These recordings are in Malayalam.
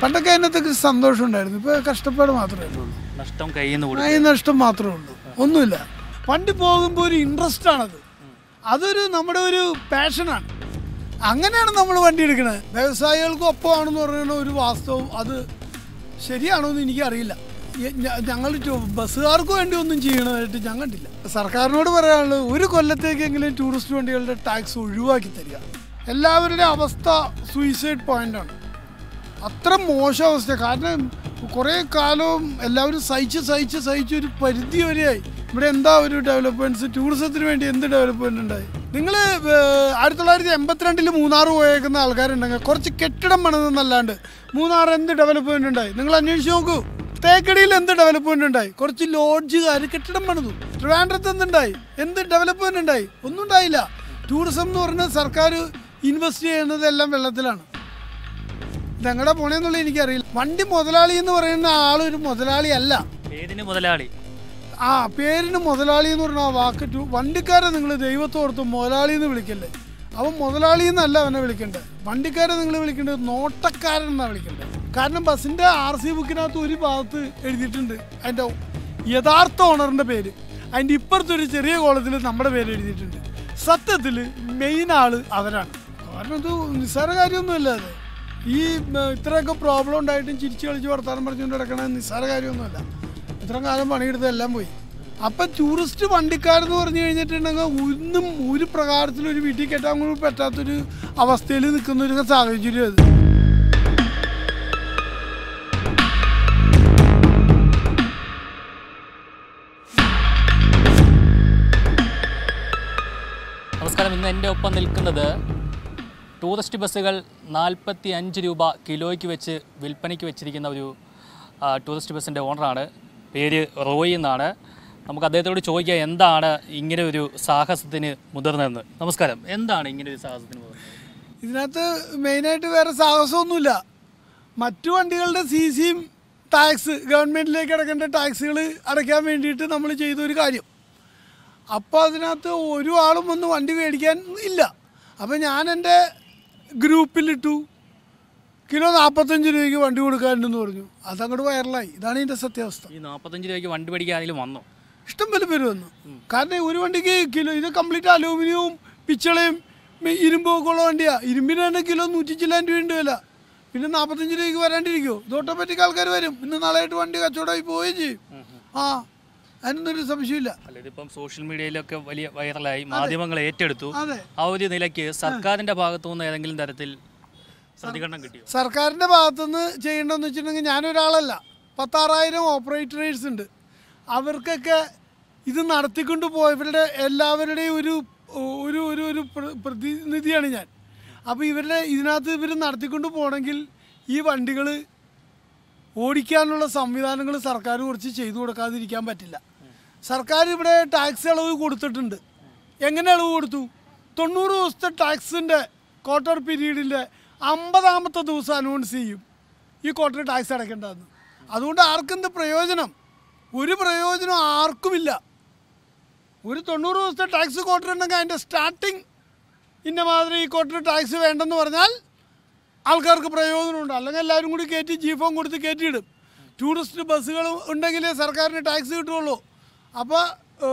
പണ്ടൊക്കെ അതിനകത്തൊക്കെ സന്തോഷം ഉണ്ടായിരുന്നു ഇപ്പോൾ കഷ്ടപ്പാട് മാത്രമേ ഉള്ളൂ നഷ്ടം കയ്യിൽ നിന്ന് കൊടുക്കും ഈ നഷ്ടം മാത്രമേ ഉള്ളൂ ഒന്നുമില്ല വണ്ടി പോകുമ്പോൾ ഒരു ഇൻട്രസ്റ്റ് ആണത് അതൊരു നമ്മുടെ ഒരു പാഷനാണ് അങ്ങനെയാണ് നമ്മൾ വണ്ടി എടുക്കുന്നത് വ്യവസായികൾക്ക് ഒപ്പമാണെന്ന് പറയുന്ന ഒരു വാസ്തവം അത് ശരിയാണോ എന്ന് എനിക്കറിയില്ല ഈ- ഞ- ഞങ്ങൾ ടു- ബസ്സുകാർക്ക് വേണ്ടി ഒന്നും ചെയ്യണതായിട്ട് ഞാൻ കണ്ടില്ല സർക്കാരിനോട് പറയാനുള്ളത് ഒരു കൊല്ലത്തേക്കെങ്കിലും ടൂറിസ്റ്റ് വണ്ടികളുടെ ടാക്സ് ഒഴിവാക്കി തരിക എല്ലാവരുടെയും അവസ്ഥ സൂയിസൈഡ് പോയിന്റാണ് അത്ര മോശം അവസ്ഥ കാരണം കുറേ കാലവും എല്ലാവരും സഹിച്ച് സഹിച്ച് സഹിച്ച് ഒരു പരിധി വരെയായി ഇവിടെ എന്താ ഒരു ഡെവലപ്മെന്റ്സ് ടൂറിസത്തിന് വേണ്ടി എന്ത് ഡെവലപ്മെന്റ് ഉണ്ടായി നിങ്ങൾ ആയിരത്തി തൊള്ളായിരത്തി എൺപത്തിരണ്ടിൽ മൂന്നാർ പോയേക്കുന്ന ആൾക്കാരുണ്ടെങ്കിൽ കുറച്ച് കെട്ടിടം പണിതെന്നല്ലാണ്ട് മൂന്നാർ എന്ത് ഡെവലപ്മെന്റ് ഉണ്ടായി നിങ്ങൾ അന്വേഷിച്ച് നോക്കൂ തേക്കടിയിൽ എന്ത് ഡെവലപ്മെന്റ് ഉണ്ടായി കുറച്ച് ലോഡ്ജുകാർ കെട്ടിടം പണിതു ട്രിവാൻഡ്രത്ത് എന്തുണ്ടായി എന്ത് ഡെവലപ്മെന്റ് ഉണ്ടായി ഒന്നും ഉണ്ടായില്ല ടൂറിസം എന്ന് പറഞ്ഞാൽ സർക്കാർ ഇൻവെസ്റ്റ് ചെയ്യുന്നതെല്ലാം വെള്ളത്തിലാണ് ഇതെങ്ങടെ പോണേന്നുള്ള എനിക്കറിയില്ല വണ്ടി മുതലാളി എന്ന് പറയുന്ന ആളൊരു മുതലാളി അല്ല പേരിന് മുതലാളി ആ പേരിന് മുതലാളി എന്ന് പറഞ്ഞ ആ വാക്ക് ടു വണ്ടിക്കാരെ നിങ്ങൾ ദൈവത്തോർത്ത് മുതലാളി എന്ന് വിളിക്കല്ലേ അവൻ മുതലാളി എന്നല്ല അവനെ വിളിക്കേണ്ടത് വണ്ടിക്കാരെ നിങ്ങൾ വിളിക്കേണ്ടത് നോട്ടക്കാരൻ എന്നാണ് വിളിക്കേണ്ടത് കാരണം ബസ്സിന്റെ ആർ സി ബുക്കിനകത്ത് ഒരു ഭാഗത്ത് എഴുതിയിട്ടുണ്ട് അതിന്റെ യഥാർത്ഥ ഓണറിന്റെ പേര് അതിന്റെ ഇപ്പുറത്തൊരു ചെറിയ കോളത്തിൽ നമ്മുടെ പേര് എഴുതിയിട്ടുണ്ട് സത്യത്തിൽ മെയിൻ ആള് അവരാണ് കാരണം ഇത് നിസ്സാര കാര്യമൊന്നുമല്ല അത് ഈ ഉം, ഇത്രയൊക്കെ പ്രോബ്ലം ഉണ്ടായിട്ടും ചിരിച്ചു കളിച്ച് വർത്താനം പറഞ്ഞുകൊണ്ട് കിടക്കണ നിസ്സാര കാര്യമൊന്നുമല്ല ഇത്രയും കാലം പണിയെടുത്ത് എല്ലാം പോയി അപ്പം ടൂറിസ്റ്റ് വണ്ടിക്കാരെന്ന് പറഞ്ഞു കഴിഞ്ഞിട്ടുണ്ടെങ്കിൽ ഒന്നും ഒരു പ്രകാരത്തിലും ഒരു വീട്ടിൽ കെട്ടാൻ കൂടി പറ്റാത്തൊരു അവസ്ഥയിൽ നിൽക്കുന്ന ഒരു സാഹചര്യം അത് നമസ്കാരം ഇന്ന് എൻ്റെ ഒപ്പം നിൽക്കുന്നത് ടൂറിസ്റ്റ് ബസ്സുകൾ നാൽപ്പത്തി അഞ്ച് രൂപ കിലോയ്ക്ക് വെച്ച് വിൽപ്പനയ്ക്ക് വെച്ചിരിക്കുന്ന ഒരു ആ, ടൂറിസ്റ്റ് ബസ്സിൻ്റെ ഓണറാണ് പേര് റോയി എന്നാണ് നമുക്ക് അദ്ദേഹത്തോട് ചോദിക്കാം എന്താണ് ഇങ്ങനെ ഒരു സാഹസത്തിന് മുതിർന്നതെന്ന് നമസ്കാരം എന്താണ് ഇങ്ങനെ ഒരു സാഹസത്തിന് മുതിർന്നത് ഇതിനകത്ത് മെയിനായിട്ട് വേറെ സാഹസമൊന്നുമില്ല മറ്റു വണ്ടികളുടെ സി സിയും ടാക്സ് ഗവൺമെൻറ്റിലേക്ക് അടക്കേണ്ട ടാക്സുകൾ അടയ്ക്കാൻ വേണ്ടിയിട്ട് നമ്മൾ ചെയ്തൊരു കാര്യം അപ്പോൾ അതിനകത്ത് ഒരു ആളും ഒന്ന് വണ്ടി മേടിക്കാൻ ഇല്ല അപ്പോൾ ഞാൻ എൻ്റെ ഗ്രൂപ്പിലിട്ടു കിലോ നാൽപ്പത്തഞ്ച് രൂപയ്ക്ക് വണ്ടി കൊടുക്കാനുണ്ടെന്ന് പറഞ്ഞു അതങ്ങോട്ട് വൈറലായി ഇതാണ് ഇതിൻ്റെ സത്യാവസ്ഥ ഈ നാൽപ്പത്തഞ്ച് രൂപയ്ക്ക് വണ്ടി മേടിക്കാൻ ആരെങ്കിലും വന്നോ ഇഷ്ടം പോലെ പേര് വന്നു കാരണം ഒരു വണ്ടിക്ക് കിലോ ഇത് കംപ്ലീറ്റ് അലൂമിനിയവും പിച്ചളയും മി- ഇരുമ്പും ഒക്കെ ഉള്ള വണ്ടിയാ ഇരുമ്പിന് തന്നെ കിലോ നൂറ്റി ചില്ലാൻ രൂപയുണ്ട് വില പിന്നെ നാൽപ്പത്തഞ്ച് രൂപയ്ക്ക് വരാണ്ടിരിക്കുമോ ഇത് ഓട്ടോമാറ്റിക് ആൾക്കാർ വരും ഇന്ന് നാളായിട്ട് വണ്ടി കച്ചവടമായി പോവുകയും ചെയ്യും ആ അതിനൊന്നും ഒരു സംശയമില്ല അല്ല ഇതിപ്പം സോഷ്യൽ മീഡിയയിലൊക്കെ വലിയ വൈറലായി മാധ്യമങ്ങൾ ഏറ്റെടുത്തു അതെ ആ ഒരു നിലയ്ക്ക് സർക്കാരിന്റെ ഭാഗത്തു നിന്ന് ഏതെങ്കിലും തരത്തിൽ പ്രതികരണം കിട്ടിയോ സർക്കാരിൻ്റെ ഭാഗത്തുനിന്ന് ചെയ്യേണ്ടതെന്ന് വെച്ചിട്ടുണ്ടെങ്കിൽ ഞാനൊരാളല്ല പത്താറായിരം ഓപ്പറേറ്റേഴ്സ് ഉണ്ട് അവർക്കൊക്കെ ഇത് നടത്തിക്കൊണ്ട് പോയവരുടെ എല്ലാവരുടെയും ഒരു ഒരു ഒരു ഒരു പ്ര- പ്രതിനിധിയാണ് ഞാൻ അപ്പോൾ ഇവരുടെ ഇതിനകത്ത് ഇവർ നടത്തിക്കൊണ്ട് പോകണമെങ്കിൽ ഈ വണ്ടികൾ ഓടിക്കാനുള്ള സംവിധാനങ്ങൾ സർക്കാർ കുറച്ച് ചെയ്തു കൊടുക്കാതിരിക്കാൻ പറ്റില്ല സർക്കാർ ഇവിടെ ടാക്സ് ഇളവ് കൊടുത്തിട്ടുണ്ട് എങ്ങനെ ഇളവ് കൊടുത്തു തൊണ്ണൂറ് ദിവസത്തെ ടാക്സിൻ്റെ ക്വാർട്ടർ പീരീഡിൻ്റെ അമ്പതാമത്തെ ദിവസം അനൗൺസ് ചെയ്യും ഈ ക്വാർട്ടർ ടാക്സ് അടയ്ക്കേണ്ടതെന്ന് അതുകൊണ്ട് ആർക്കെന്ത് പ്രയോജനം ഒരു പ്രയോജനം ആർക്കുമില്ല ഒരു തൊണ്ണൂറ് ദിവസത്തെ ടാക്സ് ക്വാർട്ടർ ഉണ്ടെങ്കിൽ അതിൻ്റെ സ്റ്റാർട്ടിങ് ഇന്ന മാതിരി ഈ ക്വാർട്ടർ ടാക്സ് വേണ്ടെന്ന് പറഞ്ഞാൽ ആൾക്കാർക്ക് പ്രയോജനമുണ്ട് അല്ലെങ്കിൽ എല്ലാവരും കൂടി കയറ്റി ജീഫോം കൊടുത്ത് കയറ്റിയിടും ടൂറിസ്റ്റ് ബസ്സുകൾ ഉണ്ടെങ്കിലേ സർക്കാരിന് ടാക്സ് കിട്ടുള്ളൂ അപ്പോൾ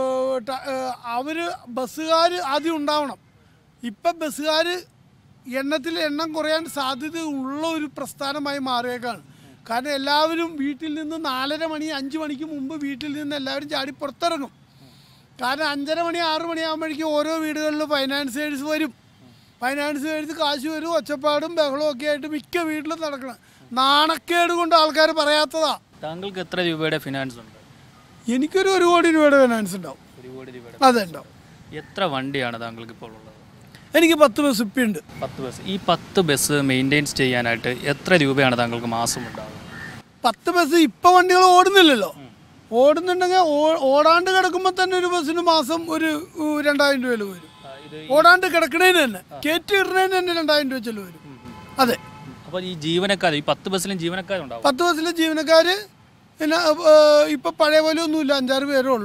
അവർ ബസ്സുകാർ ആദ്യം ഉണ്ടാവണം ഇപ്പം ബസ്സുകാർ എണ്ണത്തിൽ എണ്ണം കുറയാൻ സാധ്യത ഉള്ള ഒരു പ്രസ്ഥാനമായി മാറിയേക്കാണ് കാരണം എല്ലാവരും വീട്ടിൽ നിന്ന് നാലര മണി അഞ്ച് മണിക്ക് മുമ്പ് വീട്ടിൽ നിന്ന് എല്ലാവരും ചാടി പുറത്തിറങ്ങും കാരണം അഞ്ചര മണി ആറ് മണിയാകുമ്പോഴേക്കും ഓരോ വീടുകളിൽ ഫൈനാൻസേഴ്സ് വരും ഫൈനാൻസേഴ്സ് കാശ് വരും ഒച്ചപ്പാടും ബഹളവും ഒക്കെ ആയിട്ട് മിക്ക വീട്ടിലും നടക്കണം നാണക്കേട് കൊണ്ട് ആൾക്കാർ പറയാത്തതാ താങ്കൾക്ക് എത്ര രൂപയുടെ ഫിനാൻസ് ഉണ്ട് എനിക്കൊരു ഒരു കോടി രൂപയുടെ ഫൈനാൻസ് ഉണ്ടാവും ഒരു കോടി രൂപയുടെ അതെ ഉണ്ടാവും എത്ര വണ്ടിയാണ് താങ്കൾക്ക് ഇപ്പോൾ ഉള്ളത് എനിക്ക് പത്ത് ബസ് ഇപ്പം ഉണ്ട് പത്ത് ബസ് ഈ പത്ത് ബസ് മെയിൻറ്റെയിൻസ് ചെയ്യാനായിട്ട് എത്ര രൂപയാണ് താങ്കൾക്ക് മാസം ഉണ്ടാവുക പത്ത് ബസ് ഇപ്പം വണ്ടികൾ ഓടുന്നില്ലല്ലോ ഓടുന്നുണ്ടെങ്കിൽ ഓ- ഓടാണ്ട് കിടക്കുമ്പോൾ തന്നെ ഒരു ബസ്സിന് മാസം ഒരു ഉ, രണ്ടായിരം രൂപ വരും ഇത് ഓടാണ്ട് കിടക്കണേന് തന്നെ കയറ്റി ഇടുന്നതിന് തന്നെ രണ്ടായിരം രൂപ ചെലവ് വരും അതെ അപ്പോൾ ഈ ജീവനക്കാർ ഈ പത്ത് ബസ്സിലും ജീവനക്കാരുണ്ടാവും പത്ത് ബസ്സിലെ ജീവനക്കാർ പിന്നെ ഇപ്പം പഴയ പോലെ ഒന്നുമില്ല അഞ്ചാറ് പേരേ ഉള്ളൂ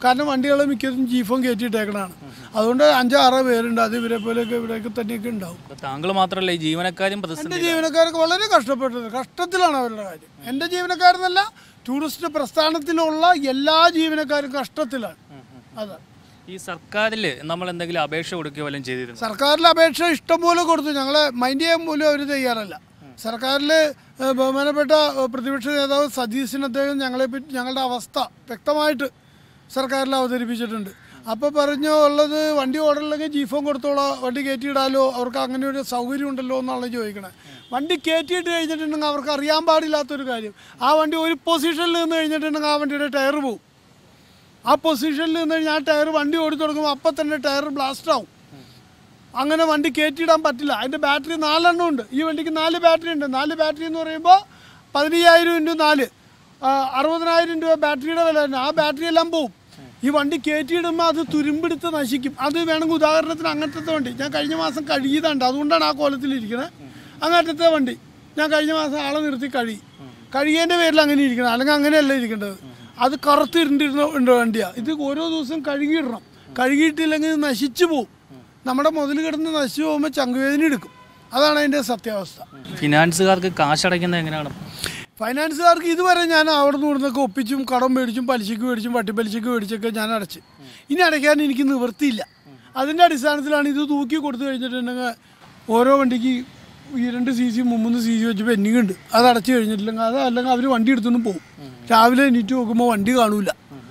കാരണം വണ്ടികൾ മിക്കതും ജീഫും കയറ്റിയിട്ടേക്കണതാണ് അതുകൊണ്ട് അഞ്ചോ ആറോ പേരുണ്ട് അത് ഇവരെ പോലെയൊക്കെ ഇവിടെയൊക്കെ തന്നെയൊക്കെ ഉണ്ടാവും അപ്പോൾ താങ്കൾ മാത്രമല്ല ഈ ജീവനക്കാരും പ്രതിസന്ധി എൻ്റെ ജീവനക്കാർക്ക് വളരെ കഷ്ടപ്പെട്ടത് കഷ്ടത്തിലാണ് അവരുടെ കാര്യം എൻ്റെ ജീവനക്കാരെന്നല്ല ടൂറിസ്റ്റ് പ്രസ്ഥാനത്തിലുള്ള എല്ലാ ജീവനക്കാരും കഷ്ടത്തിലാണ് അതെ ഈ സർക്കാരിൽ നമ്മൾ എന്തെങ്കിലും അപേക്ഷ കൊടുക്കുകയോ വല്ലതും ചെയ്തിരുന്നു സർക്കാരിൽ അപേക്ഷ ഇഷ്ടംപോലെ കൊടുത്തു ഞങ്ങളെ മൈൻഡ് ചെയ്യാൻ പോലും അവർ തയ്യാറല്ല സർക്കാരിൽ ഏഹ്, ബഹുമാനപ്പെട്ട ഏഹ്, പ്രതിപക്ഷ നേതാവ് സതീശൻ അദ്ദേഹം ഞങ്ങളെ പറ്റി ഞങ്ങളുടെ അവസ്ഥ വ്യക്തമായിട്ട് സർക്കാരിൽ അവതരിപ്പിച്ചിട്ടുണ്ട് അപ്പോൾ പറഞ്ഞു ഉള്ളത് വണ്ടി ഓടല്ലെങ്കിൽ ജീഫോൺ കൊടുത്തോളാം വണ്ടി കയറ്റിയിടാലോ അവർക്ക് അങ്ങനെ ഒരു സൗകര്യം ഉണ്ടല്ലോ എന്നാണ് ചോദിക്കണേ വണ്ടി കയറ്റിയിട്ട് കഴിഞ്ഞിട്ടുണ്ടെങ്കിൽ അവർക്ക് അറിയാൻ പാടില്ലാത്തൊരു കാര്യം ആ വണ്ടി ഒരു പൊസിഷനിൽ നിന്ന് കഴിഞ്ഞിട്ടുണ്ടെങ്കിൽ ആ വണ്ടിയുടെ ടയർ പോവും ആ പൊസിഷനിൽ നിന്ന് കഴിഞ്ഞാൽ ആ ടയർ വണ്ടി ഓടി തുടങ്ങുമ്പോൾ അപ്പം തന്നെ ടയർ ബ്ലാസ്റ്റ് ആവും അങ്ങനെ വണ്ടി കയറ്റിയിടാൻ പറ്റില്ല അതിൻ്റെ ബാറ്ററി നാലെണ്ണം ഉണ്ട് ഈ വണ്ടിക്ക് നാല് ബാറ്ററി ഉണ്ട് നാല് ബാറ്ററി എന്ന് പറയുമ്പോൾ പതിനയ്യായിരം ഇൻറ്റു നാല് ആ, അറുപതിനായിരം രൂപ ബാറ്ററിയുടെ വില തന്നെ ആ ബാറ്ററി എല്ലാം പോവും ഈ വണ്ടി കയറ്റിയിടുമ്പോൾ അത് തുരുമ്പെടുത്ത് നശിക്കും അത് വേണമെങ്കിൽ ഉദാഹരണത്തിന് അങ്ങനത്തെ വണ്ടി ഞാൻ കഴിഞ്ഞ മാസം കഴുകിയതുണ്ട് അതുകൊണ്ടാണ് ആ കോലത്തിലിരിക്കുന്നത് അങ്ങനത്തെ വണ്ടി ഞാൻ കഴിഞ്ഞ മാസം ആളെ നിർത്തി കഴുകി കഴുകിയതിൻ്റെ പേരിൽ അങ്ങനെ ഇരിക്കണം അല്ലെങ്കിൽ അങ്ങനെയല്ല ഇരിക്കേണ്ടത് അത് കറുത്തിരുണ്ടിരുന്ന ഉണ്ട് വണ്ടിയാണ് ഇത് ഓരോ ദിവസം കഴുകിയിടണം കഴുകിയിട്ടില്ലെങ്കിൽ ഇത് നശിച്ചു പോകും നമ്മുടെ മുതൽ കിടന്ന് നശിച്ചു പോകുമ്പോൾ ചങ്കുവേദന എടുക്കും അതാണ് അതിൻ്റെ സത്യാവസ്ഥ ഫിനാൻസുകാർക്ക് കാശടയ്ക്കുന്നത് എങ്ങനെയാണ് ഫൈനാൻസുകാർക്ക് ഇതുവരെ ഞാൻ അവിടെ നിന്ന് ഇവിടുന്നൊക്കെ ഒപ്പിച്ചും കടം മേടിച്ചും പലിശയ്ക്ക് മേടിച്ചും വട്ടിപ്പലിശയ്ക്ക് മേടിച്ചൊക്കെ ഞാൻ അടച്ച് ഇനി അടയ്ക്കാൻ എനിക്ക് നിവൃത്തിയില്ല അതിൻ്റെ അടിസ്ഥാനത്തിലാണ് ഇത് തൂക്കി കൊടുത്തു കഴിഞ്ഞിട്ടുണ്ടെങ്കിൽ ഓരോ വണ്ടിക്ക് ഈ രണ്ട് സി സി മൂന്ന് സി സി വെച്ച് പെൻഡിങ് ഉണ്ട് അത് അടച്ചു കഴിഞ്ഞിട്ടില്ലെങ്കിൽ അത് അല്ലെങ്കിൽ അവർ വണ്ടി എടുത്തുകൊണ്ട് പോകും രാവിലെ എണീറ്റ് നോക്കുമ്പോൾ വണ്ടി കാണൂല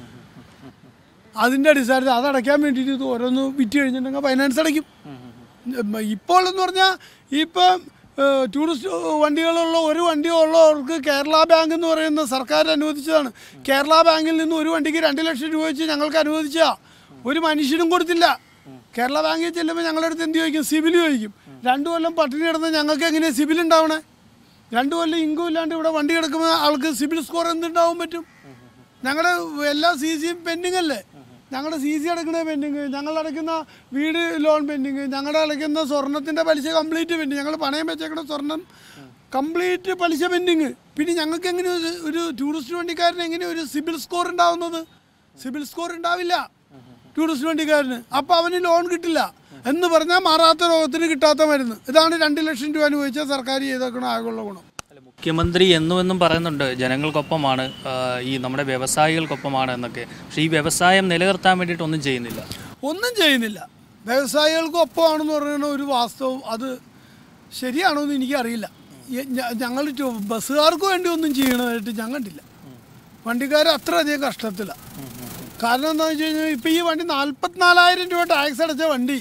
അതിൻ്റെ അടിസ്ഥാനത്തിൽ അത് അടയ്ക്കാൻ വേണ്ടിയിട്ട് ഇത് ഓരോന്ന് വിറ്റ് കഴിഞ്ഞിട്ടുണ്ടെങ്കിൽ ഫൈനാൻസ് അടയ്ക്കും ഇപ്പോൾ എന്ന് പറഞ്ഞാൽ ഇപ്പം ഏഹ്, ടൂറിസ്റ്റ് വണ്ടികളുള്ള ഒരു വണ്ടി ഉള്ളവർക്ക് കേരള ബാങ്ക് എന്ന് പറയുന്ന സർക്കാർ അനുവദിച്ചതാണ് കേരള ബാങ്കിൽ നിന്ന് ഒരു വണ്ടിക്ക് രണ്ട് ലക്ഷം രൂപ വെച്ച് ഞങ്ങൾക്ക് അനുവദിച്ചാ ഒരു മനുഷ്യനും കൊടുത്തില്ല കേരള ബാങ്കിൽ ചെല്ലുമ്പോൾ ഞങ്ങളുടെ അടുത്ത് എന്ത് ചോദിക്കും സിബിൽ ചോദിക്കും രണ്ടു കൊല്ലം പട്ടിണി കിടന്ന് ഞങ്ങൾക്ക് എങ്ങനെയാണ് സിബിൽ ഉണ്ടാവണേ രണ്ടു കൊല്ലം ഇൻകം ഇല്ലാണ്ട് ഇവിടെ വണ്ടി കിടക്കുമ്പോൾ ആൾക്ക് സിബിൽ സ്കോർ എന്തുണ്ടാവും പറ്റും ഞങ്ങളുടെ എല്ലാ സി സിയും പെൻഡിങ് അല്ലേ ഞങ്ങളുടെ സി സി അടക്കുന്ന പെൻഡിങ് ഞങ്ങൾ അടയ്ക്കുന്ന വീട് ലോൺ പെൻഡിങ് ഞങ്ങളുടെ അടയ്ക്കുന്ന സ്വർണത്തിൻ്റെ പലിശ കംപ്ലീറ്റ് പെൻഡിങ് ഞങ്ങൾ പണയം വെച്ചേക്കുന്ന സ്വർണം കംപ്ലീറ്റ് പലിശ പെൻഡിങ് പിന്നെ ഞങ്ങൾക്ക് എങ്ങനെ ഒരു- ഒരു ടൂറിസ്റ്റ് വണ്ടിക്കാരന് എങ്ങനെ ഒരു സിബിൽ സ്കോർ ഉണ്ടാവുന്നത് സിബിൽ സ്കോർ ഉണ്ടാവില്ല ടൂറിസ്റ്റ് വണ്ടിക്കാരന് അപ്പോൾ അവന് ലോൺ കിട്ടില്ല എന്ന് പറഞ്ഞാൽ മാറാത്ത രോഗത്തിന് കിട്ടാത്ത മരുന്ന് ഇതാണ് രണ്ട് ലക്ഷം രൂപ അനുഭവിച്ച സർക്കാർ ചെയ്തേക്കണ ആകെയുള്ള ഗുണം അല്ല, മുഖ്യമന്ത്രി എന്നും എന്നും പറയുന്നുണ്ട് ജനങ്ങൾക്കൊപ്പമാണ് ആ, ഈ നമ്മുടെ വ്യവസായികൾക്കൊപ്പമാണ് എന്നൊക്കെ പക്ഷേ ഈ വ്യവസായം നിലനിർത്താൻ വേണ്ടിയിട്ട് ഒന്നും ചെയ്യുന്നില്ല ഒന്നും ചെയ്യുന്നില്ല വ്യവസായികൾക്ക് ഒപ്പമാണെന്ന് പറയുന്ന ഒരു വാസ്തവം അത് ശരിയാണോ എന്ന് എനിക്കറിയില്ല ഈ ഞ- ഞങ്ങൾ ടു- ബസ്സുകാർക്ക് വേണ്ടി ഒന്നും ചെയ്യണതായിട്ട് ഞാൻ കണ്ടില്ല വണ്ടിക്കാർ അത്രയധികം കഷ്ടത്തിലാണ് കാരണം എന്താണെന്ന് വെച്ച് കഴിഞ്ഞാൽ ഇപ്പം ഈ വണ്ടി നാൽപ്പത്തിനാലായിരം രൂപ ടാക്സ് അടച്ച വണ്ടി